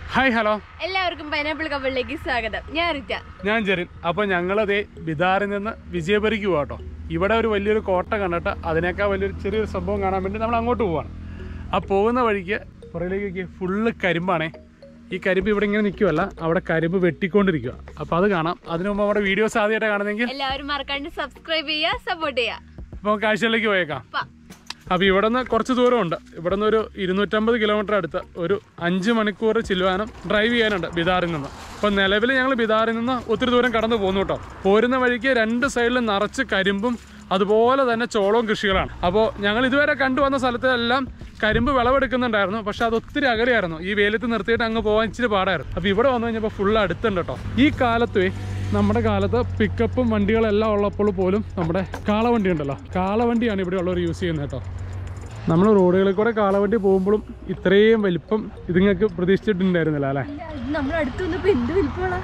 Hi hello എല്ലാവർക്കും pineapple കപ്പിളിലേക്ക് സ്വാഗതം ഞാൻ റിറ്റ ഞാൻ ജെറിൻ അപ്പോൾ ഞങ്ങളതേ ബിദാറിൽ നിന്ന് വിജയപുരിക്ക് പോകാം കേട്ടോ ഇവിടെ ഒരു വലിയൊരു കോട്ട കണ്ടിട്ട് അതിനേക്കാൾ വലിയൊരു ചെറിയൊരു സംഭവം കാണാൻ വേണ്ടി നമ്മൾ അങ്ങോട്ട് പോവാണ് ആ പോകുന്ന വഴിക്ക് പുറകിലേക്ക് ഫുള്ള് കരിമ്പാണേ ഈ കരിമ്പ് ഇവിടെ ഇങ്ങനെ നിൽക്കുമല്ല അവിടെ കരിമ്പ് വെട്ടിക്കൊണ്ടിരിക്കുക അപ്പോൾ അത് കാണാം അതിനു മുമ്പ് നമ്മുടെ വീഡിയോസ് ആദ്യമായിട്ട് കാണുന്നെങ്കിൽ എല്ലാവരും മറക്കാണ്ട് സബ്സ്ക്രൈബ് ചെയ്യുക സപ്പോർട്ട് ചെയ്യുക അപ്പോൾ കാഴ്ചയിലേക്ക് പോയേക്കാം വാ. അപ്പോൾ ഇവിടെ നിന്ന് കുറച്ച് ദൂരമുണ്ട് ഇവിടെ നിന്ന് ഒരു ഇരുന്നൂറ്റമ്പത് കിലോമീറ്റർ അടുത്ത് ഒരു അഞ്ച് മണിക്കൂർ ചില്ലുവാനും ഡ്രൈവ് ചെയ്യാനുണ്ട് ബിദാറിൽ നിന്ന് അപ്പോൾ നിലവിൽ ഞങ്ങൾ ബിദാറിൽ നിന്ന് ഒത്തിരി ദൂരം കടന്നു പോകുന്നു കേട്ടോ പോരുന്ന വഴിക്ക് രണ്ട് സൈഡിലും നിറച്ച് കരിമ്പും അതുപോലെ തന്നെ ചോളവും കൃഷികളാണ് അപ്പോൾ ഞങ്ങൾ ഇതുവരെ കണ്ടുവന്ന സ്ഥലത്തെല്ലാം കരിമ്പ് വിളവെടുക്കുന്നുണ്ടായിരുന്നു പക്ഷെ അത് ഒത്തിരി അകലെയായിരുന്നു ഈ വെയിലത്ത് നിർത്തിയിട്ട് അങ്ങ് പോകാൻ ഇച്ചിരി പാടായിരുന്നു അപ്പോൾ ഇവിടെ വന്നു കഴിഞ്ഞപ്പോൾ ഫുള്ള് അടുത്തുണ്ട് കേട്ടോ ഈ കാലത്ത് നമ്മുടെ കാലത്ത് പിക്കപ്പും വണ്ടികളെല്ലാം ഉള്ളപ്പോൾ പോലും നമ്മുടെ കാളവണ്ടി ഉണ്ടല്ലോ കാളവണ്ടിയാണ് ഇവിടെ ഉള്ളവർ യൂസ് ചെയ്യുന്നത് കേട്ടോ നമ്മൾ റോഡുകളിൽ കൂടെ കാളവണ്ടി പോകുമ്പോഴും ഇത്രയും വലിപ്പം ഇതുങ്ങൾക്ക് പ്രതീക്ഷിച്ചിട്ടുണ്ടായിരുന്നില്ല അല്ലേ നമ്മുടെ അടുത്ത് വന്നപ്പോ എന്ത് വലിപ്പമുള്ള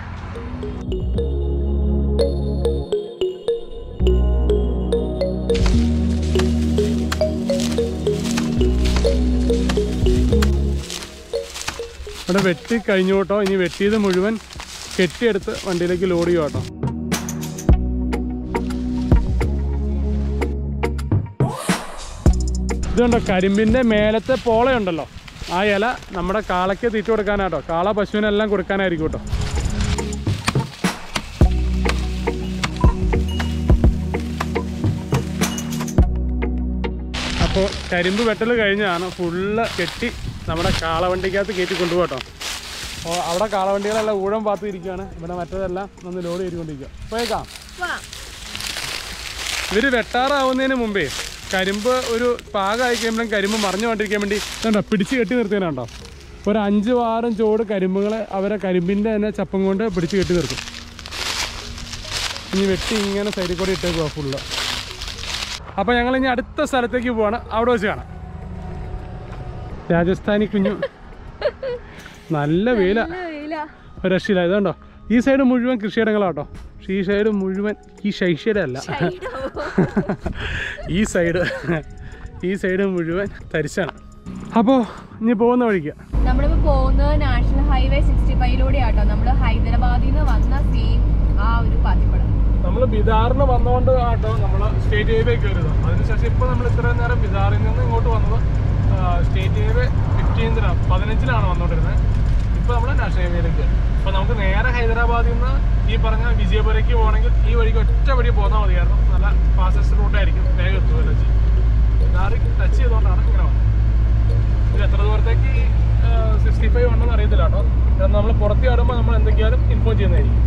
ഇവിടെ വെട്ടി കഴിഞ്ഞു കേട്ടോ ഇനി വെട്ടിയത് മുഴുവൻ കെട്ടിയെടുത്ത് വണ്ടിയിലേക്ക് ലോഡ് ചെയ്യുക കേട്ടോ ഇതുണ്ടോ കരിമ്പിൻ്റെ മേലത്തെ പോളയുണ്ടല്ലോ ആ ഇല നമ്മുടെ കാളയ്ക്ക് തീറ്റ കൊടുക്കാനാട്ടോ കാള പശുവിനെല്ലാം കൊടുക്കാനായിരിക്കും കേട്ടോ അപ്പോൾ കരിമ്പ് വെട്ടൽ കഴിഞ്ഞാണ് ഫുള്ള് കെട്ടി നമ്മുടെ കാളവണ്ടിക്കകത്ത് കയറ്റി കൊണ്ടുപോകട്ടോ അപ്പോൾ അവിടെ കാളവണ്ടികളെല്ലാം ഊഴം പാത്ത് ഇരിക്കുകയാണ് ഇവിടെ മറ്റതെല്ലാം ഒന്ന് ലോഡ് ചെയ്തുകൊണ്ടിരിക്കുക പോയേക്കാം ഇവർ വെട്ടാറാവുന്നതിന് മുമ്പേ കരിമ്പ് ഒരു പാകമായി കഴിയുമ്പോഴും കരിമ്പ് മറിഞ്ഞു കൊണ്ടിരിക്കാൻ വേണ്ടി കണ്ടോ പിടിച്ച് കെട്ടി നിർത്തിയതുണ്ടോ ഒരു അഞ്ച് ആറും ചോട് കരിമ്പുകളെ അവരെ കരിമ്പിൻ്റെ തന്നെ ചപ്പം കൊണ്ട് പിടിച്ച് കെട്ടി നിർത്തും ഇനി വെട്ടി ഇങ്ങനെ സൈഡിൽ കൂടെ ഇട്ടേക്കുക ഫുള്ള് അപ്പോൾ ഞങ്ങൾ ഇനി അടുത്ത സ്ഥലത്തേക്ക് പോവാണ് അവിടെ വെച്ച് കാണാം രാജസ്ഥാനി കുഞ്ഞു നല്ല വെയില ഒരു രക്ഷയില്ല ഇതുണ്ടോ ഈ സൈഡ് മുഴുവൻ കൃഷിയിടങ്ങളാട്ടോ പക്ഷേ ഈ സൈഡ് മുഴുവൻ ഈ ശൈഷ്യയുടെ അല്ല ഈ സൈഡ് ഈ സൈഡ് മുഴുവൻ തരിച്ചാണ് അപ്പോൾ ഇനി പോകുന്ന വഴിക്ക് നമ്മളിപ്പോ പോകുന്നത് നാഷണൽ ഹൈവേ സിക്സ്റ്റി ഫൈവിലൂടെ ആട്ടോ നമ്മള് ഹൈദരാബാദിൽ നിന്ന് വന്ന സെയിം ആ ഒരു പാത്തിപ്പടം നമ്മൾ ബിദാറിന് വന്നുകൊണ്ട് ആട്ടോ നമ്മൾ സ്റ്റേറ്റ് ഹൈവേ കയറിയത് അതിനുശേഷം ഇപ്പോൾ നമ്മൾ ഇത്രയും നേരം ബിദാറിൽ നിന്ന് ഇങ്ങോട്ട് വന്നത് സ്റ്റേറ്റ് ഹൈവേ ഫിഫ്റ്റീൻത്തിനാണ് പതിനഞ്ചിലാണ് വന്നുകൊണ്ടിരുന്നത് ഇപ്പോൾ നമ്മൾ നാഷണൽ ഹൈവേയിലേക്ക് കയറി അപ്പോൾ നമുക്ക് നേരെ ഹൈദരാബാദിൽ നിന്ന് ഈ പറഞ്ഞ വിജയപുരയ്ക്ക് പോകണമെങ്കിൽ ഈ വഴിക്ക് ഒറ്റ വഴി പോന്നാൽ മതിയായിരുന്നു നല്ല ഫാസ്റ്റസ്റ്റ് റൂട്ടായിരിക്കും വേഗം എത്തുമല്ലോ ചെയ്യും ബിദാറിൽ ടച്ച് ചെയ്തുകൊണ്ടാണ് ഇങ്ങനെ വന്നത് ഇത് എത്ര ദൂരത്തേക്ക് സിക്സ്റ്റി ഫൈവ് ഉണ്ടെന്ന് അറിയത്തില്ല കേട്ടോ നമ്മൾ പുറത്ത് ചാടുമ്പോൾ നമ്മൾ എന്തൊക്കെയാലും ഇൻഫോം ചെയ്യുന്നതായിരിക്കും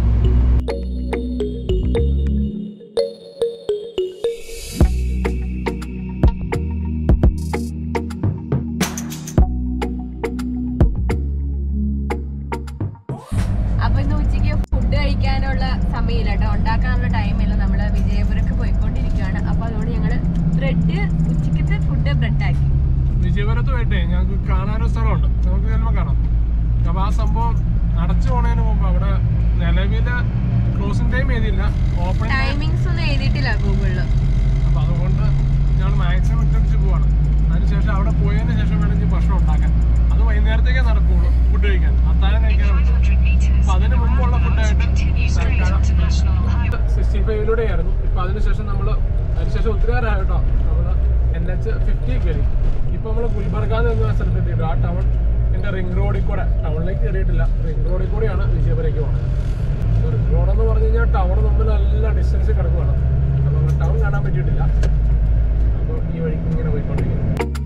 അപ്പൊ ഇന്ന് ഉച്ചയ്ക്ക് ഫുഡ് കഴിക്കാനുള്ള സമയമില്ല കേട്ടോ ഉണ്ടാക്കാനുള്ള ടൈമില്ല നമ്മള് വിജയപുരക്ക് പോയിക്കൊണ്ടിരിക്കുകയാണ് അപ്പൊ അതുകൊണ്ട് ഞങ്ങള് ബ്രെഡ് ഉച്ചക്കത്തെ ഫുഡ് ബ്രെഡ് ആക്കി വിജയപുരത്ത് പോയിട്ടേ ഞങ്ങൾക്ക് കാണാനൊരു സ്ഥലമുണ്ട് നമുക്ക് ചിലപ്പോൾ കാണാം അപ്പോൾ ആ സംഭവം അടച്ചു പോണതിന് മുമ്പ് അവിടെ നിലവില് ക്ലോസിംഗ് ടൈം എഴുതിയില്ല ഓപ്പണിംഗ് ടൈം ടൈമിങ്സ് ഒന്നും എഴുതിയിട്ടില്ല ഗൂഗിളില് അപ്പോൾ അതുകൊണ്ട് ഞങ്ങൾ മാക്സിമം ഇട്ടടിച്ച് പോവാണ് അതിനുശേഷം അവിടെ പോയതിന് ശേഷം വേണമെങ്കിൽ ഭക്ഷണം ഉണ്ടാക്കാൻ അത് വൈകുന്നേരത്തേക്കേ നടക്കുകയുള്ളൂ ഫുഡ് കഴിക്കാൻ അത്താഴം കഴിക്കാൻ അപ്പോൾ അതിന് മുമ്പുള്ള ഫുഡായിട്ട് സിക്സ്റ്റി ഫൈവിലൂടെ ആയിരുന്നു ഇപ്പോൾ അതിനുശേഷം നമ്മൾ അതിനുശേഷം ഒത്തിരിയേറെ കേട്ടോ നമ്മൾ എൻ എച്ച് ഫിഫ്റ്റി കയറി ഇപ്പോൾ നമ്മൾ ഗുൽബർഗാന്ന് എന്ന സ്ഥലത്തെത്തിയിട്ട് ആ ടൗൺ എൻ്റെ റിംഗ് റോഡിൽ കൂടെ ടൗണിലേക്ക് കയറിയിട്ടില്ല റിംഗ് റോഡിൽ കൂടെയാണ് വിജയപുരയ്ക്ക് പോകുന്നത് റിംഗ് റോഡ് എന്ന് പറഞ്ഞു കഴിഞ്ഞാൽ ടൗൺ തമ്മിൽ നല്ല ഡിസ്റ്റൻസ് കിടക്കുകയാണ് അപ്പോൾ ടൗൺ കാണാൻ പറ്റിയിട്ടില്ല അപ്പോൾ ഈ വഴിക്ക് ഇങ്ങനെ പോയിക്കൊണ്ടിരിക്കുന്നു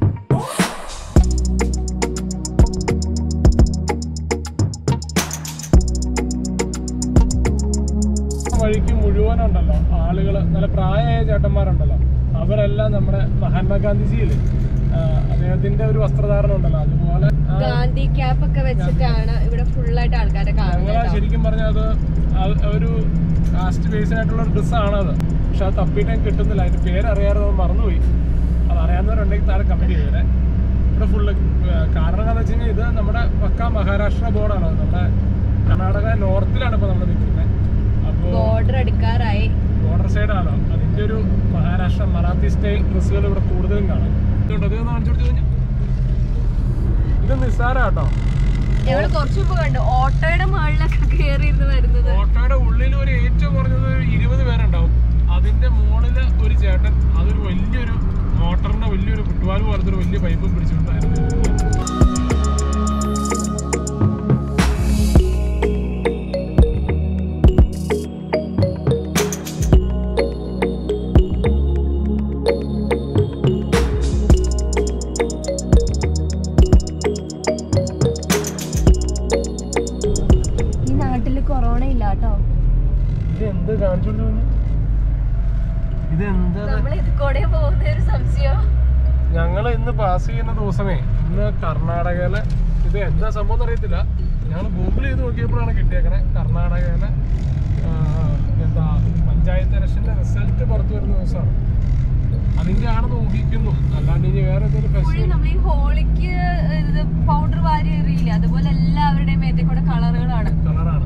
വഴിക്ക് മുഴുവനുണ്ടല്ലോ ആളുകൾ നല്ല പ്രായമായ ചേട്ടന്മാരുണ്ടല്ലോ അവരെല്ലാം നമ്മുടെ മഹാത്മാഗാന്ധിജിയില് അദ്ദേഹത്തിന്റെ ഒരു വസ്ത്രധാരണം ഉണ്ടല്ലോ അതുപോലെ ആ ഗാന്ധി ക്യാപ്പ് ഒക്കെ വെച്ചിട്ടാണ് ഇവിടെ ഫുൾ ആയിട്ട് ആൾക്കാരെ ഞങ്ങളെ കാണുന്നത് ശരിക്കും പറഞ്ഞാൽ അത് അത് ഒരു കാസ്റ്റ് ബേസ്ഡ് ആയിട്ടുള്ള ഒരു ഡ്രസ്സാണ് അത് പക്ഷെ അത് തപ്പിയിട്ട് കിട്ടുന്നില്ല അതിന്റെ പേരറിയാതെ അത് മറന്നുപോയി അത് അറിയാവുന്നവരുണ്ടെങ്കിൽ താഴെ കമന്റ് ചെയ്തേ ഇവിടെ ഫുള്ള് കാരണം എന്താണെന്ന് വെച്ച് കഴിഞ്ഞാൽ ഇത് നമ്മുടെ പക്ക മഹാരാഷ്ട്ര ബോർഡാണ് നമ്മുടെ കർണാടക നോർത്തിലാണ് ഇപ്പോൾ നമ്മൾ നിൽക്കുന്നത് അപ്പോൾ ബോർഡർ എടുക്കാറായി ബോർഡർ സൈഡാണോ അതിന്റെ ഒരു മഹാരാഷ്ട്ര മറാത്തി സ്റ്റൈൽ ഡ്രസ്സുകൾ ഇവിടെ കൂടുതലും കാണാം ഇതുണ്ട് അത് കാണിച്ചു കൊടുത്തു കഴിഞ്ഞാൽ ഇത് നിസ്സാര കേട്ടോ ഞങ്ങള് കുറച്ചു മുമ്പ് കണ്ടു ഓട്ടോയുടെ മുകളിലൊക്കെ കയറിയിരുന്ന് വരുന്നത് ഓട്ടോയുടെ ഉള്ളിൽ ഒരു ഏറ്റവും കുറഞ്ഞത് ഒരു ഇരുപത് പേരുണ്ടാവും അതിന്റെ മുകളില് ഒരു ചേട്ടൻ അതൊരു വലിയൊരു മോട്ടറിന്റെ വലിയൊരു ഫുട്ബോൾ പോലത്തെ ഒരു വലിയ പൈപ്പ് പിടിച്ചിട്ടുണ്ടായിരുന്നു ഈ നാട്ടില് കൊറോണ ഇല്ല കേട്ടോ ഇത് എന്ത് കാണിച്ചോണ്ട് വന്നെ? ഇത് എന്താ നമ്മൾ ഇത് കൂടെ പോകുന്ന ഒരു സംശയം ഞങ്ങൾ ഇന്ന് പാസ് ചെയ്യുന്ന ദിവസമേ ഇന്ന് കർണാടകയിലെ ഇത് എന്താ സംഭവം എന്ന് അറിയത്തില്ല ഞങ്ങൾ ഗൂഗിൾ ചെയ്ത് നോക്കിയപ്പോഴാണ് കിട്ടിയേക്കണേ കർണാടകയിലെ ആ, എന്താ പഞ്ചായത്ത് ഇലക്ഷന്റെ റിസൾട്ട് പുറത്തു വരുന്ന ദിവസമാണ് അതിന്റെ ആണെന്ന് ഊഹിക്കുന്നു അല്ലാണ്ട് ഇനി വേറെ എന്തെങ്കിലും ഇപ്പോഴും ഫെസ്റ്റിവൽ നമ്മൾ ഈ ഹോളിക്ക് ഇത് പൗഡർ വാരി എറിയില്ല അതുപോലെ എല്ലാവരുടെയും മേത്തെ കൂടെ കളറുകളാണ് കളറാണ്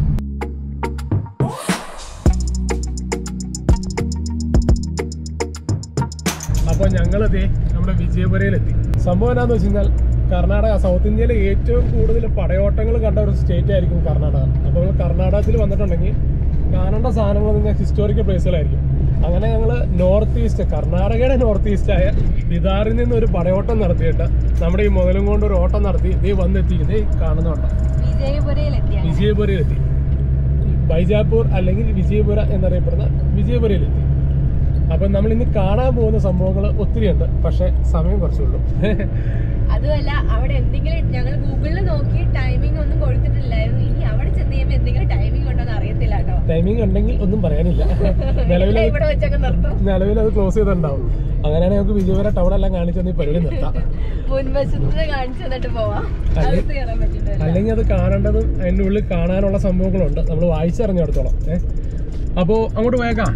അപ്പൊ ഞങ്ങളെത്തി നമ്മുടെ വിജയപുരയിലെത്തി സംഭവം എന്താന്ന് വെച്ച് കഴിഞ്ഞാൽ കർണാടക സൗത്ത് ഇന്ത്യയിലെ ഏറ്റവും കൂടുതൽ പടയോട്ടങ്ങൾ കണ്ട ഒരു സ്റ്റേറ്റ് ആയിരിക്കും കർണാടക അപ്പോൾ നമ്മൾ കർണാടകത്തിൽ വന്നിട്ടുണ്ടെങ്കിൽ കാണേണ്ട സാധനങ്ങൾ നിങ്ങൾ ഹിസ്റ്റോറിക്കൽ പ്ലേസുകളായിരിക്കും അങ്ങനെ ഞങ്ങൾ നോർത്ത് ഈസ്റ്റ് കർണാടകയുടെ നോർത്ത് ഈസ്റ്റ് ആയ ബിദാറിൽ നിന്ന് ഒരു പടയോട്ടം നടത്തിയിട്ട് നമ്മുടെ ഈ മുതലും കൊണ്ട് ഒരു ഓട്ടം നടത്തി ഇതേ വന്നെത്തി ഇതേ കാണുന്നുണ്ടോ വിജയപുരയിലെത്തിയ വിജയപുരയിലെത്തി ബൈജാപൂർ അല്ലെങ്കിൽ വിജയപുര എന്നറിയപ്പെടുന്ന വിജയപുരയിലെത്തി അപ്പം നമ്മൾ ഇന്ന് കാണാൻ പോകുന്ന സംഭവങ്ങൾ ഒത്തിരിയുണ്ട് പക്ഷെ സമയം കുറച്ചുള്ളൂ അതുമല്ല അവിടെ എന്തെങ്കിലും ഞങ്ങൾ ഗൂഗിളിൽ നോക്കി ടൈമിംഗ് ഒന്നും കൊടുത്തിട്ടില്ലായിരുന്നു ഇനി അവിടെ ചെന്ന് കഴിയുമ്പോൾ എന്തെങ്കിലും ടൈമിംഗ് ഉണ്ടോ എന്ന് അറിയത്തില്ല കേട്ടോ ടൈമിംഗ് ഉണ്ടെങ്കിൽ ഒന്നും പറയാനില്ല നിലവിൽ എല്ലാം ഇവിടെ വെച്ചൊക്കെ നിർത്തും നിലവിൽ അത് ക്ലോസ് ചെയ്തിട്ടുണ്ടാവും അങ്ങനെയാണെങ്കിൽ നമുക്ക് വിജയപുര ടൗൺ എല്ലാം കാണിച്ചു തന്നെ ഈ പരിപാടി നിർത്താം മുൻവശത്ത് കാണിച്ചു തന്നിട്ട് പോവാം അകത്ത് കയറാൻ പറ്റില്ല അല്ലെങ്കിൽ അത് കാണേണ്ടതും അതിൻ്റെ ഉള്ളിൽ കാണാനുള്ള സംഭവങ്ങളുണ്ട് നമ്മൾ വായിച്ചറിഞ്ഞെടുത്തോളം ഏഹ് അപ്പോൾ അങ്ങോട്ട് പോയേക്കാം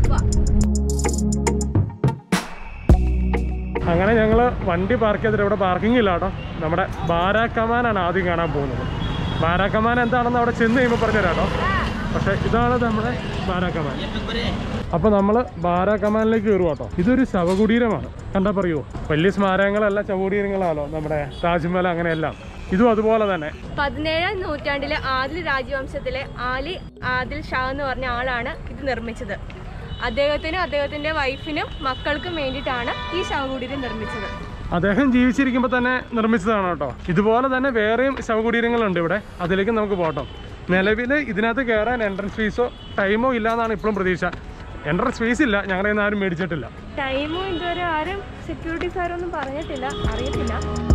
അങ്ങനെ ഞങ്ങൾ വണ്ടി പാർക്ക് ചെയ്തിട്ട് ഇവിടെ പാർക്കിംഗ് ഇല്ല കേട്ടോ നമ്മുടെ ബാരാക്കമാനാണ് ആദ്യം കാണാൻ പോകുന്നത് ബാരാക്കമാൻ എന്താണെന്ന് അവിടെ ചെന്ന് കഴിയുമ്പോൾ പറഞ്ഞുതരാം കേട്ടോ പക്ഷേ ഇതാണ് നമ്മുടെ ബാരാക്കമാൻ അപ്പോൾ നമ്മൾ ബാരാക്കമാനിലേക്ക് കയറുക കേട്ടോ ഇതൊരു ശവകുടീരമാണ് കണ്ടാൽ പറയുമോ വലിയ സ്മാരകങ്ങളല്ല ശവകുടീരങ്ങളാണല്ലോ നമ്മുടെ താജ്മഹൽ അങ്ങനെയെല്ലാം ഇതും അതുപോലെ തന്നെ പതിനേഴാം നൂറ്റാണ്ടിലെ ആദിൽ രാജവംശത്തിലെ ആലി ആദിൽ ഷാ എന്ന് പറഞ്ഞ ആളാണ് ഇത് നിർമ്മിച്ചത് അദ്ദേഹത്തിനും അദ്ദേഹത്തിന്റെ വൈഫിനും മക്കൾക്കും വേണ്ടിയിട്ടാണ് ഈ ശവകുടീരം നിർമ്മിച്ചത് അദ്ദേഹം ജീവിച്ചിരിക്കുമ്പോൾ തന്നെ നിർമ്മിച്ചതാണ് കേട്ടോ ഇതുപോലെ തന്നെ വേറെയും ശവകുടീരങ്ങളുണ്ട് ഇവിടെ അതിലേക്ക് നമുക്ക് പോകട്ടോ നിലവിൽ ഇതിനകത്ത് കയറാൻ എൻട്രൻസ് ഫീസോ ടൈമോ ഇല്ല എന്നാണ് ഇപ്പോഴും പ്രതീക്ഷ എൻട്രൻസ് ഫീസ് ഇല്ല ഞങ്ങളുടെ നിന്ന് ആരും മേടിച്ചിട്ടില്ല ടൈമും ഇതുവരെ ആരും സെക്യൂരിറ്റീസ് ആരും ഒന്നും പറഞ്ഞിട്ടില്ല അറിയത്തില്ല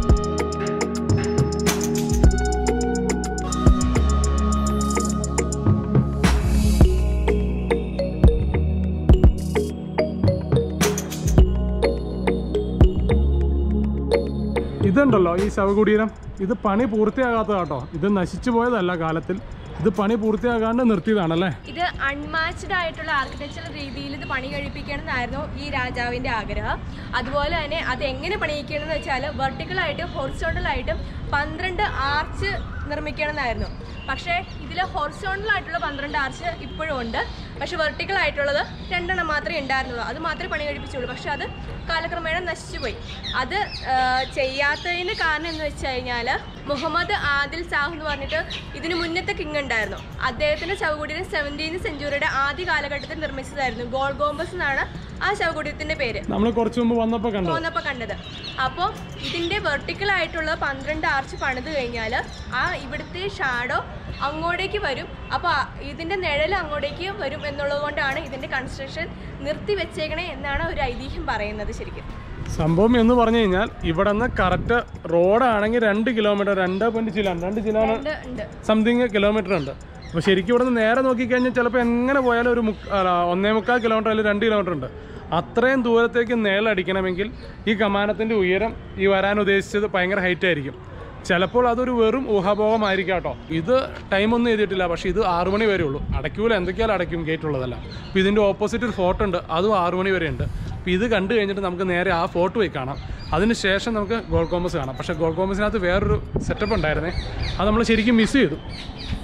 ഇതുണ്ടല്ലോ ഈ ശവകുടീരം ഇത് പണി പൂർത്തിയാകാത്ത കേട്ടോ ഇത് നശിച്ചു പോയതല്ല കാലത്തിൽ ഇത് പണി പൂർത്തിയാകാണ്ട് നിർത്തിയതാണല്ലേ ഇത് അൺമാച്ച്ഡ് ആയിട്ടുള്ള ആർക്കിടെക്ചറൽ രീതിയിൽ ഇത് പണി കഴിപ്പിക്കണമെന്നായിരുന്നു ഈ രാജാവിന്റെ ആഗ്രഹം അതുപോലെ തന്നെ അത് എങ്ങനെ പണിയിക്കണം എന്ന് വെച്ചാൽ വെർട്ടിക്കൽ ആയിട്ടും ഹൊറിസോണ്ടൽ ആയിട്ടും പന്ത്രണ്ട് ആർച്ച് നിർമ്മിക്കണമെന്നായിരുന്നു പക്ഷേ ഇതിൽ ഹൊറിസോണ്ടൽ ആയിട്ടുള്ള പന്ത്രണ്ട് ആർച്ച് ഇപ്പോഴും ഉണ്ട് പക്ഷെ വെർട്ടിക്കൽ ആയിട്ടുള്ളത് രണ്ടെണ്ണം മാത്രമേ ഉണ്ടായിരുന്നുള്ളൂ അത് മാത്രമേ പണി കഴിപ്പിച്ചുള്ളൂ പക്ഷെ അത് കാലക്രമേണ നശിച്ചു പോയി അത് ആ, ചെയ്യാത്തതിന് കാരണം എന്ന് വെച്ച് കഴിഞ്ഞാൽ മുഹമ്മദ് ആദിൽ സാഹ് എന്ന് പറഞ്ഞിട്ട് ഇതിന് മുന്നത്തെ കിങ് ഉണ്ടായിരുന്നു അദ്ദേഹത്തിന്റെ ശവകുടീരം സെവൻറ്റീൻ സെഞ്ചുറിയുടെ ആദ്യ കാലഘട്ടത്തിൽ നിർമ്മിച്ചതായിരുന്നു ഗോൾ ഗോംബസ് എന്നാണ് ആ ശവകുടീരത്തിന്റെ പേര് നമ്മൾ കുറച്ച് മുമ്പ് വന്നപ്പോൾ കണ്ടത് പോന്നപ്പോൾ കണ്ടത് അപ്പോൾ ഇതിന്റെ വെർട്ടിക്കൽ ആയിട്ടുള്ള പന്ത്രണ്ട് ആർച്ച് പണിത് കഴിഞ്ഞാൽ ആ ഇവിടുത്തെ ഷാഡോ അങ്ങോട്ടേക്ക് വരും അപ്പോൾ ഇതിന്റെ നിഴൽ അങ്ങോട്ടേക്ക് വരും എന്നുള്ളത് കൊണ്ടാണ് ഇതിന്റെ കൺസ്ട്രക്ഷൻ നിർത്തി വെച്ചേക്കണേ എന്നാണ് ഒരു ഐതിഹ്യം പറയുന്നത് ശരിക്കും സംഭവം എന്ന് പറഞ്ഞു കഴിഞ്ഞാൽ ഇവിടെ നിന്ന് കറക്റ്റ് റോഡാണെങ്കിൽ രണ്ട് കിലോമീറ്റർ രണ്ട് പോയിന്റ് ചിലാണ് രണ്ട് ചിലാണ് ഉണ്ട് ഉണ്ട് സംതിങ് കിലോമീറ്റർ ഉണ്ട് അപ്പോൾ ശരിക്കും ഇവിടെ നിന്ന് നേരെ നോക്കിക്കഴിഞ്ഞാൽ ചിലപ്പോൾ എങ്ങനെ പോയാലും ഒരു മുക്ക അല്ല, ഒന്നേ മുക്കാൽ കിലോമീറ്റർ അല്ലെങ്കിൽ രണ്ട് കിലോമീറ്റർ ഉണ്ട് അത്രയും ദൂരത്തേക്ക് നേലടിക്കണമെങ്കിൽ ഈ കമാനത്തിൻ്റെ ഉയരം ഈ വരാൻ ഉദ്ദേശിച്ചത് ഭയങ്കര ഹൈറ്റ് ആയിരിക്കും ചിലപ്പോൾ അതൊരു വെറും ഊഹാഭോഗമായിരിക്കാം കേട്ടോ ഇത് ടൈമൊന്നും എഴുതിയിട്ടില്ല പക്ഷേ ഇത് ആറു മണി വരെ ഉള്ളൂ അടയ്ക്കൂല എന്തൊക്കെയാലും അടയ്ക്കും ഗേറ്റ് ഉള്ളതല്ല അപ്പോൾ ഇതിൻ്റെ ഓപ്പോസിറ്റ് ഒരു ഫോർട്ട് ഉണ്ട് അതും ആറു മണി വരെ ഉണ്ട് അപ്പോൾ ഇത് കണ്ടു കഴിഞ്ഞിട്ട് നമുക്ക് നേരെ ആ ഫോർട്ട് പോയി കാണാം അതിന് ശേഷം നമുക്ക് ഗോൾഡ് കോമ്പസ് കാണാം പക്ഷേ ഗോൾഡ് കോമ്പസിനകത്ത് വേറൊരു സെറ്റപ്പ് ഉണ്ടായിരുന്നേ അത് നമ്മൾ ശരിക്കും മിസ് ചെയ്തു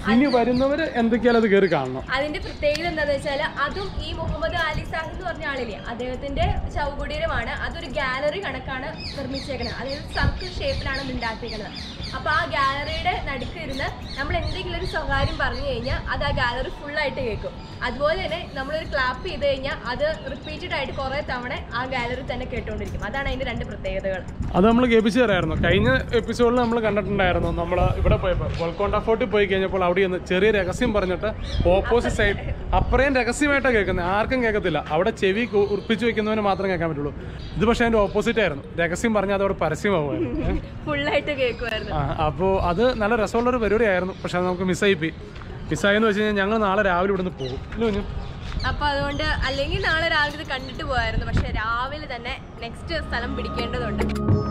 ഇനി വരുന്നവര് എന്തൊക്കെയാലും അത് കയറി കാണണം അതിന്റെ പ്രത്യേകത എന്താണെന്ന് വെച്ചാൽ അതും ഈ മുഹമ്മദ് അലി സാഹിബ് എന്ന് പറഞ്ഞ ആളില്ലേ അദ്ദേഹത്തിന്റെ ചൗകുടീരമാണ് അതൊരു ഗാലറി കണക്കാണ് നിർമ്മിച്ചേക്കുന്നത് അതായത് സർക്കിൾ ഷേപ്പിലാണ് ഇത് ഉണ്ടാക്കിയിരിക്കുന്നത് അപ്പൊ ആ ഗാലറിയുടെ നടുക്ക് ഇരുന്ന് നമ്മൾ എന്തെങ്കിലും ഒരു സ്വകാര്യം പറഞ്ഞു കഴിഞ്ഞാൽ അത് ആ ഗാലറി ഫുൾ ആയിട്ട് കേൾക്കും അതുപോലെ തന്നെ നമ്മളൊരു ക്ലാപ്പ് ചെയ്ത് കഴിഞ്ഞാൽ അത് റിപ്പീറ്റഡ് ആയിട്ട് കുറെ തവണ ആ ഗാലറി തന്നെ കേട്ടുകൊണ്ടിരിക്കും അതാണ് അതിന്റെ രണ്ട് പ്രത്യേകതകൾ അത് നമ്മൾ കേൾപ്പിച്ചു തരായിരുന്നു കഴിഞ്ഞ എപ്പിസോഡിൽ നമ്മൾ കണ്ടിട്ടുണ്ടായിരുന്നു നമ്മൾ ഇവിടെ പോയപ്പോൾ ഗോൾക്കൊണ്ട ഫോർട്ടിൽ പോയി കഴിഞ്ഞപ്പോൾ അവിടെ നിന്ന് ചെറിയ രഹസ്യം പറഞ്ഞിട്ട് ഓപ്പോസിറ്റ് സൈഡ് അപ്പറേം രഹസ്യമായിട്ടാണ് കേൾക്കുന്നത് ആർക്കും കേൾക്കത്തില്ല അവിടെ ചെവി കു- ഉറപ്പിച്ച് വെക്കുന്നവന് മാത്രമേ കേൾക്കാൻ പറ്റുള്ളൂ ഇത് പക്ഷേ അതിൻ്റെ ഓപ്പോസിറ്റ് ആയിരുന്നു രഹസ്യം പറഞ്ഞാൽ അതവിടെ പരസ്യമാവുമായിരുന്നു ഫുള്ളായിട്ട് കേൾക്കുമായിരുന്നു അപ്പോൾ അത് നല്ല രസമുള്ളൊരു പരിപാടിയായിരുന്നു പക്ഷെ അത് നമുക്ക് മിസ്സായി പോയി മിസ്സായെന്ന് വെച്ച് കഴിഞ്ഞാൽ ഞങ്ങൾ നാളെ രാവിലെ ഇവിടുന്ന് പോകും ഇല്ല കുഞ്ഞു അപ്പൊ അതുകൊണ്ട് അല്ലെങ്കിൽ നാളെ രാവിലെ ഇത് കണ്ടിട്ട് പോയായിരുന്നു പക്ഷെ രാവിലെ തന്നെ നെക്സ്റ്റ് സ്ഥലം പിടിക്കേണ്ടതുണ്ട്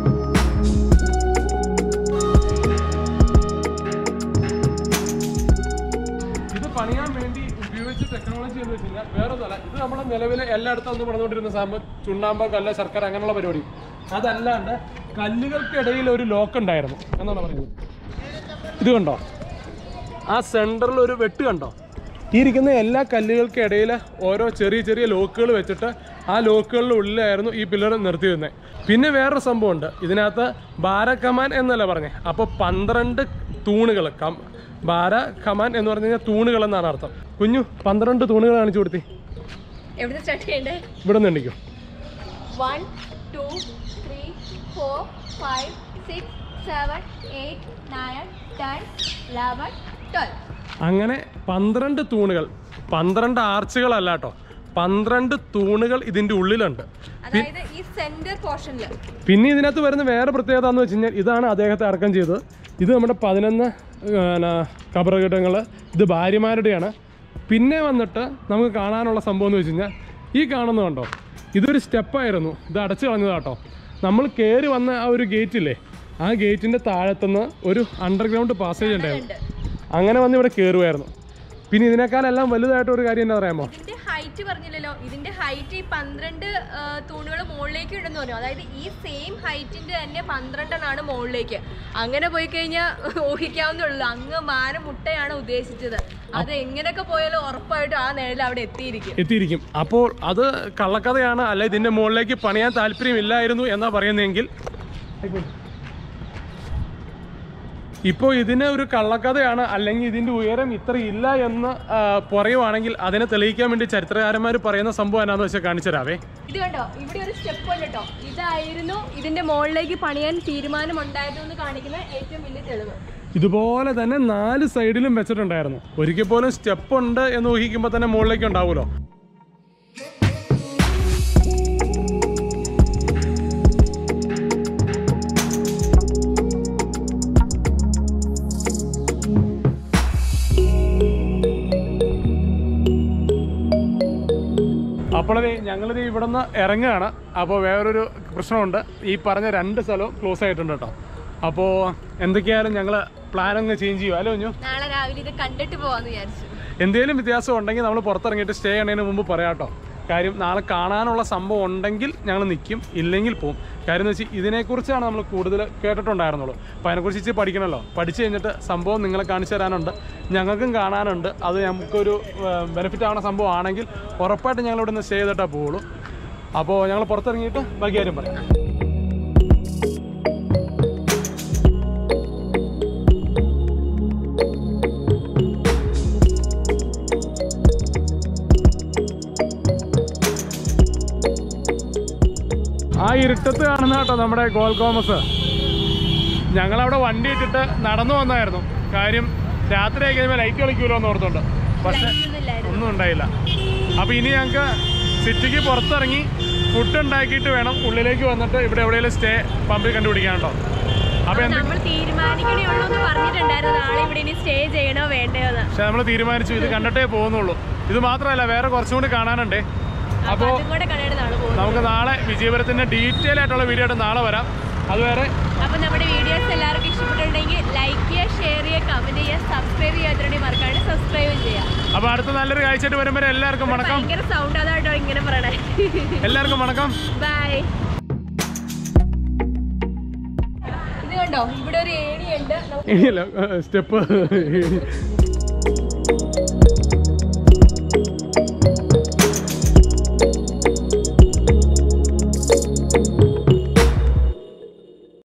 ഇത് പണിയാൻ വേണ്ടി ഉപയോഗിച്ച ടെക്നോളജി എന്ന് വെച്ച് കഴിഞ്ഞാൽ വേറെ ഒന്നുമല്ല ഇത് നമ്മുടെ നിലവിലെ എല്ലായിടത്തും അന്ന് പറഞ്ഞുകൊണ്ടിരുന്ന സാധനം ചുണ്ണാമ്പ കല്ല് ശർക്കര അങ്ങനെയുള്ള പരിപാടി അതല്ലാണ്ട് കല്ലുകൾക്കിടയിൽ ഒരു ലോക്ക് ഉണ്ടായിരുന്നു എന്നാണ് പറയുന്നത് ഇത് കണ്ടോ ആ സെൻറ്ററിൽ ഒരു വെട്ട് കണ്ടോ ഈ ഇരിക്കുന്ന എല്ലാ കല്ലുകൾക്കിടയിൽ ഓരോ ചെറിയ ചെറിയ ലോക്കുകൾ വെച്ചിട്ട് ആ ലോക്കുകളുടെ ഉള്ളിലായിരുന്നു ഈ പില്ലർ നിർത്തിയിരുന്നത് പിന്നെ വേറൊരു സംഭവമുണ്ട് ഇതിനകത്ത് ബാര കമാൻ എന്നല്ല പറഞ്ഞേ അപ്പോൾ പന്ത്രണ്ട് തൂണുകൾ കം ബാര കമാൻ എന്ന് പറഞ്ഞു കഴിഞ്ഞാൽ തൂണുകൾ എന്നാണ് അർത്ഥം കുഞ്ഞു പന്ത്രണ്ട് തൂണുകൾ കാണിച്ചു കൊടുത്തി എവിടെ സ്റ്റാർട്ട് ചെയ്യണ്ടേ ഇവിടെ നിന്ന് എണ്ണിക്കും one two three four five six seven eight nine ten eleven twelve അങ്ങനെ പന്ത്രണ്ട് തൂണുകൾ പന്ത്രണ്ട് ആർച്ചുകളല്ല കേട്ടോ പന്ത്രണ്ട് തൂണുകൾ ഇതിൻ്റെ ഉള്ളിലുണ്ട് അതായത് ഈ സെന്റർ പോർഷനിൽ പിന്നെ ഇതിനകത്ത് വരുന്ന വേറെ പ്രത്യേകത എന്ന് വെച്ച് കഴിഞ്ഞാൽ ഇതാണ് അദ്ദേഹത്തെ അടക്കം ചെയ്തത് ഇത് നമ്മുടെ പതിനൊന്ന് കബറകീടങ്ങൾ ഇത് ഭാര്യമാരുടെയാണ് പിന്നെ വന്നിട്ട് നമുക്ക് കാണാനുള്ള സംഭവം എന്ന് വെച്ച് കഴിഞ്ഞാൽ ഈ കാണുന്നത് കണ്ടോ ഇതൊരു സ്റ്റെപ്പായിരുന്നു ഇത് അടച്ചു കളഞ്ഞത് കേട്ടോ നമ്മൾ കയറി വന്ന ആ ഒരു ഗേറ്റില്ലേ ആ ഗേറ്റിൻ്റെ താഴത്തുനിന്ന് ഒരു അണ്ടർഗ്രൗണ്ട് പാസേജ് ഉണ്ടായിരുന്നു അങ്ങനെ വന്ന് ഇവിടെ കയറുമായിരുന്നു പിന്നെ ഇതിനേക്കാളെല്ലാം വലുതായിട്ട് ഒരു കാര്യം എന്താ പറയാമോ ഇതിന്റെ ഹൈറ്റ് പറഞ്ഞില്ലല്ലോ ഇതിന്റെ ഹൈറ്റ് ഈ പന്ത്രണ്ട് തൂണുകൾ മുകളിലേക്ക് ഉണ്ടെന്ന് പറഞ്ഞു അതായത് ഈ സെയിം ഹൈറ്റിന്റെ തന്നെ പന്ത്രണ്ടെണ്ണാണ് മുകളിലേക്ക് അങ്ങനെ പോയി കഴിഞ്ഞാൽ ഊഹിക്കാവുന്നേ ഉള്ളൂ അങ്ങ് മാന മുട്ടയാണ് ഉദ്ദേശിച്ചത് അത് എങ്ങനെയൊക്കെ പോയാലും ഉറപ്പായിട്ടും ആ നിഴൽ അവിടെ എത്തിയിരിക്കും എത്തിയിരിക്കും അപ്പോൾ അത് കള്ളക്കഥയാണ് അല്ല ഇതിൻ്റെ മുകളിലേക്ക് പണിയാൻ താല്പര്യമില്ലായിരുന്നു എന്നാ പറയുന്നതെങ്കിൽ ഇപ്പോൾ ഇതിന് ഒരു കള്ളക്കഥയാണ് അല്ലെങ്കിൽ ഇതിൻ്റെ ഉയരം ഇത്ര ഇല്ല എന്ന് ആ, പറയുവാണെങ്കിൽ അതിനെ തെളിയിക്കാൻ വേണ്ടി ചരിത്രകാരന്മാർ പറയുന്ന സംഭവം എന്നാന്ന് വെച്ചാൽ കാണിച്ചുതരാവേ ഇത് കണ്ടോ ഇവിടെ ഒരു സ്റ്റെപ്പ് ഉണ്ട് കേട്ടോ ഇതായിരുന്നു ഇതിന്റെ മുകളിലേക്ക് പണിയാൻ തീരുമാനം ഉണ്ടായതെന്ന് കാണിക്കുന്ന ഏറ്റവും വലിയ തെളിവ് ഇതുപോലെ തന്നെ നാല് സൈഡിലും വെച്ചിട്ടുണ്ടായിരുന്നു ഒരിക്കൽ പോലും സ്റ്റെപ്പ് ഉണ്ട് എന്ന് ഊഹിക്കുമ്പോൾ തന്നെ മുകളിലേക്ക് ഉണ്ടാവുമല്ലോ അപ്പോഴേ ഞങ്ങളിത് ഇവിടെ നിന്ന് ഇറങ്ങുകയാണ് അപ്പോൾ വേറൊരു പ്രശ്നമുണ്ട് ഈ പറഞ്ഞ രണ്ട് സ്ഥലവും ക്ലോസ് ആയിട്ടുണ്ട് കേട്ടോ അപ്പോൾ എന്തൊക്കെയായാലും ഞങ്ങൾ പ്ലാൻ അങ്ങ് ചേഞ്ച് ചെയ്യുക അല്ലേ കുഞ്ഞു നാളെ രാവിലെ ഇത് കണ്ടിട്ട് പോവാന്ന് വിചാരിച്ചു എന്തെങ്കിലും വ്യത്യാസം ഉണ്ടെങ്കിൽ നമ്മൾ പുറത്തിറങ്ങിയിട്ട് സ്റ്റേ ചെയ്യണതിന് മുമ്പ് പറയാം കേട്ടോ കാര്യം നാളെ കാണാനുള്ള സംഭവം ഉണ്ടെങ്കിൽ ഞങ്ങൾ നിൽക്കും ഇല്ലെങ്കിൽ പോവും കാര്യം എന്ന് വെച്ചാൽ ഇതിനെക്കുറിച്ചാണ് നമ്മൾ കൂടുതൽ കേട്ടിട്ടുണ്ടായിരുന്നുള്ളൂ അപ്പോൾ അതിനെക്കുറിച്ച് ഇച്ചിരി പഠിക്കണമല്ലോ പഠിച്ചു കഴിഞ്ഞിട്ട് സംഭവം നിങ്ങളെ കാണിച്ചു തരാനുണ്ട് ഞങ്ങൾക്കും കാണാനുണ്ട് അത് നമുക്കൊരു ബെനിഫിറ്റ് ആവുന്ന സംഭവം ആണെങ്കിൽ ഉറപ്പായിട്ടും ഞങ്ങൾ ഇവിടെ നിന്ന് സ്റ്റേ ചെയ്തിട്ടേ പോവുള്ളൂ അപ്പോൾ ഞങ്ങൾ പുറത്തിറങ്ങിയിട്ട് ബാക്കി കാര്യം പറയാം ആ ഇരുട്ടത്ത് കാണുന്ന കേട്ടോ നമ്മുടെ ഗോൾ കോമസ് ഞങ്ങളവിടെ വണ്ടി ഇട്ടിട്ട് നടന്നു വന്നായിരുന്നു കാര്യം രാത്രി ആയി കഴിയുമ്പോൾ ലൈറ്റ് കളിക്കൂലോ എന്ന് ഓർത്തുണ്ട് പക്ഷെ ഒന്നുമില്ലായിരുന്നു ഒന്നും ഉണ്ടായില്ല അപ്പോൾ ഇനി ഞങ്ങൾക്ക് സിറ്റിക്ക് പുറത്തിറങ്ങി ഫുഡ് ഉണ്ടാക്കിയിട്ട് വേണം ഉള്ളിലേക്ക് വന്നിട്ട് ഇവിടെ എവിടെയെങ്കിലും സ്റ്റേ പമ്പിൽ കണ്ടുപിടിക്കാനുണ്ടോ അപ്പോൾ എന്ത് നമ്മൾ തീരുമാനിക്കണേ ഉള്ളൂ എന്ന് പറഞ്ഞിട്ടുണ്ടായിരുന്നു നാളെ ഇവിടെ ഇനി സ്റ്റേ ചെയ്യണോ വേണ്ടയോ എന്ന് പക്ഷെ നമ്മൾ തീരുമാനിച്ചു ഇത് കണ്ടിട്ടേ പോകുന്നുള്ളൂ ഇത് മാത്രമല്ല വേറെ കുറച്ചും കൂടി കാണാനുണ്ടേ അപ്പൊ അപ്പോൾ അതും കൂടെ കണ്ടിട്ട് നാളെ പോകും നമുക്ക് നാളെ വിജയപുരത്തിൻ്റെ ഡീറ്റെയിൽ ആയിട്ടുള്ള വീഡിയോ ആയിട്ട് നാളെ വരാം അതുവരെ അപ്പൊ നമ്മുടെ വീഡിയോസ് എല്ലാവർക്കും ഇഷ്ടപ്പെട്ടിട്ടുണ്ടെങ്കിൽ ലൈക്ക് ചെയ്യുക ഷെയർ ചെയ്യുക കമന്റ് ചെയ്യുക സബ്സ്ക്രൈബ് ചെയ്യാത്തവരുണ്ടെങ്കിൽ മറക്കാണ്ട് സബ്സ്ക്രൈബ് ചെയ്യുക അപ്പോൾ അടുത്ത നല്ലൊരു കാഴ്ചയായിട്ട് വരുമ്പോൾ എല്ലാവർക്കും വണക്കം ഭയങ്കര സൗണ്ട് അതാട്ടോ ഇങ്ങനെ പറയണേ എല്ലാവർക്കും വണക്കം ബൈ ഇത് കണ്ടോ ഇവിടെ ഒരു ഏണിയുണ്ട് നമുക്ക് ഇനിയല്ല സ്റ്റെപ്പ്